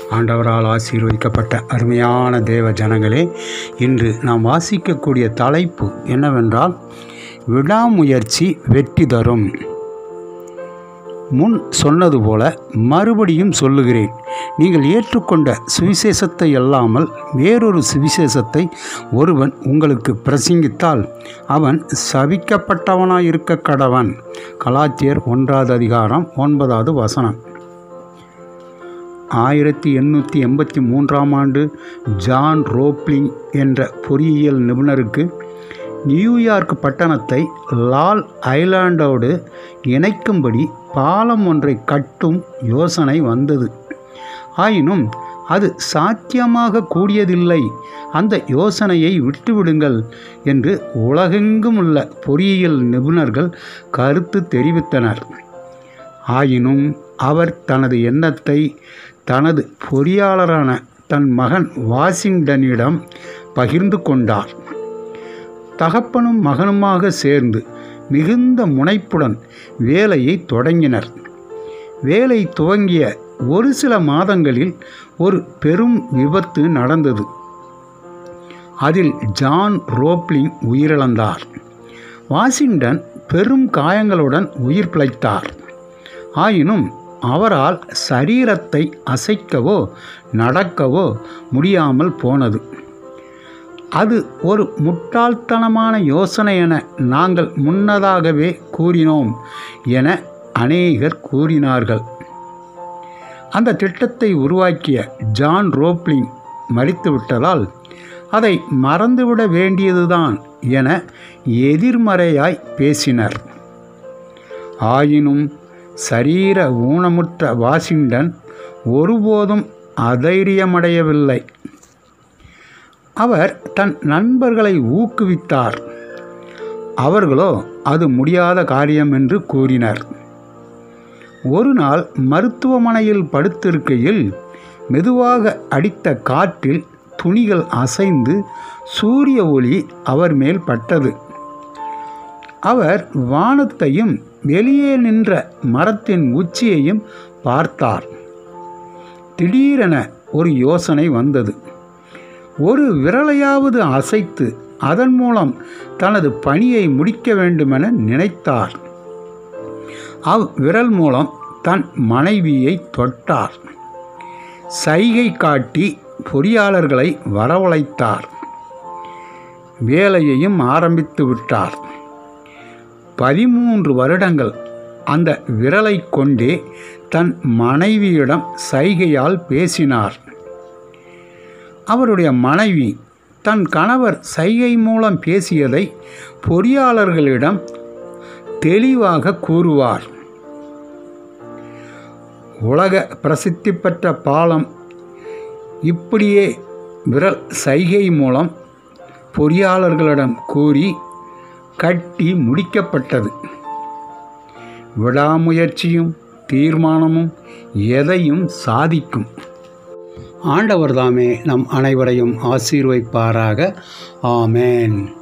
ஆண்டவரால் ஆசீர்வதிக்கப்பட்ட அருமையான தேவ ஜனங்களே இன்று நாம் வாசிக்கக்கூடிய தலைப்பு என்னவென்றால் விடாமுயற்சி வெற்றி தரும் முன் சொன்னது போல மறுபடியும் சொல்லுகிறேன் நீங்கள் ஏற்றுக்கொண்ட சுவிசேஷத்தை அல்லாமல் வேறொரு சுவிசேஷத்தை ஒருவன் உங்களுக்கு பிரசங்கித்தால் அவன் சபிக்கப்பட்டவனாய் இருக்க கடவன் கலாத்தியர் ஒன்றாவது அதிகாரம் ஒன்பதாவது வசனம் ஆயிரத்தி எண்ணூற்றி எண்பத்தி மூன்றாம் ஆண்டு ஜான் ரோப்லிங் என்ற பொறியியல் நிபுணருக்கு நியூயார்க் பட்டணத்தை லால் ஐலாண்டோடு இணைக்கும்படி பாலம் ஒன்றை கட்டும் யோசனை வந்தது ஆயினும் அது சாத்தியமாக கூடியதில்லை அந்த யோசனையை விட்டுவிடுங்கள் என்று உலகெங்கும் உள்ள பொறியியல் நிபுணர்கள் கருத்து தெரிவித்தனர் ஆயினும் அவர் தனது எண்ணத்தை தனது பொறியாளரான தன் மகன் வாஷிங்டனிடம் பகிர்ந்து கொண்டார் தகப்பனும் மகனுமாக சேர்ந்து மிகுந்த முனைப்புடன் வேலையை தொடங்கினர் வேலை துவங்கிய ஒரு சில மாதங்களில் ஒரு பெரும் விபத்து நடந்தது அதில் ஜான் ரோப்லிங் உயிரிழந்தார் வாஷிங்டன் பெரும் காயங்களுடன் உயிர் பிழைத்தார் ஆயினும் அவரால் சரீரத்தை அசைக்கவோ நடக்கவோ முடியாமல் போனது அது ஒரு முட்டாள்தனமான யோசனை என நாங்கள் முன்னதாகவே கூறினோம் என அநேகர் கூறினார்கள் அந்த திட்டத்தை உருவாக்கிய ஜான் ரோப்லிங் மறித்துவிட்டதால் அதை மறந்துவிட வேண்டியதுதான் என எதிர்மறையாய் பேசினர் ஆயினும் சரீர ஊனமுற்ற வாஷிங்டன் ஒருபோதும் அதைரியமடையவில்லை அவர் தன் நண்பர்களை ஊக்குவித்தார் அவர்களோ அது முடியாத காரியம் என்று கூறினர் ஒரு நாள் மருத்துவமனையில் படுத்திருக்கையில் மெதுவாக அடித்த காற்றில் துணிகள் அசைந்து சூரிய ஒளி அவர் மேல் பட்டது அவர் வானத்தையும் வெளியே நின்ற மரத்தின் உச்சியையும் பார்த்தார் திடீரென ஒரு யோசனை வந்தது ஒரு விரலையாவது அசைத்து அதன் மூலம் தனது பணியை முடிக்க வேண்டுமென நினைத்தார் அவ் விரல் மூலம் தன் மனைவியை தொட்டார் சைகை காட்டி பொறியாளர்களை வரவழைத்தார் வேலையையும் ஆரம்பித்து விட்டார் பதிமூன்று வருடங்கள் அந்த விரலை கொண்டே தன் மனைவியிடம் சைகையால் பேசினார் அவருடைய மனைவி தன் கணவர் சைகை மூலம் பேசியதை பொறியாளர்களிடம் தெளிவாக கூறுவார் உலக பிரசித்தி பெற்ற பாலம் இப்படியே விரல் சைகை மூலம் பொறியாளர்களிடம் கூறி கட்டி முடிக்கப்பட்டது விடாமுயற்சியும் தீர்மானமும் எதையும் சாதிக்கும் ஆண்டவர் தாமே நம் அனைவரையும் ஆசீர்வைப்பாராக ஆமேன்